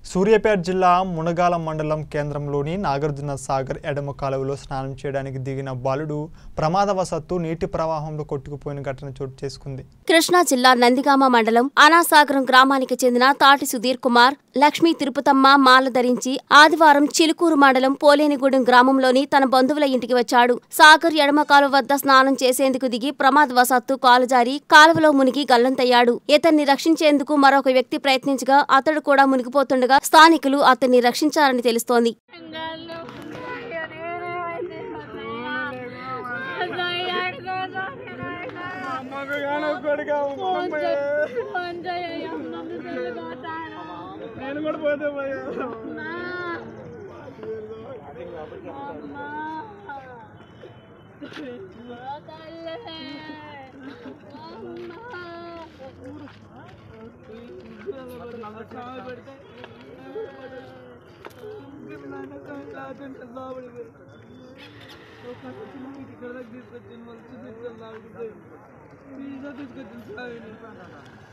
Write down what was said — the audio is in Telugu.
సూర్యాపేట జిల్లా మునగాల మండలం కేంద్రంలోని నాగార్జున సాగర్ ఎడమ కాలువలో స్నానం చేయడానికి దిగిన బాలుడు ప్రమాదవశత్తు నీటి ప్రవాహంలో కొట్టుకుపోయిన ఘటన చోటు చేసుకుంది కృష్ణా జిల్లా నందిగామ మండలం అనాసాగరం గ్రామానికి చెందిన తాటి సుధీర్ కుమార్ లక్ష్మీ తిరుపతమ్మ మాల ధరించి ఆదివారం చిలుకూరు మండలం పోలేనిగూడెం గ్రామంలోని తన బంధువుల ఇంటికి వచ్చాడు సాగర్ ఎడమ కాలువ వద్ద స్నానం చేసేందుకు దిగి ప్రమాదవశాత్తు కాలు జారి కాలువలో మునిగి గల్లంతయ్యాడు ఇతన్ని రక్షించేందుకు మరొక వ్యక్తి ప్రయత్నించగా అతడు కూడా మునిగిపోతుండగా స్థానికులు అతన్ని రక్షించారని తెలుస్తోంది నేను కూడా పోతే పోయా తీసుకొచ్చిన తీసుకొచ్చిన సాగు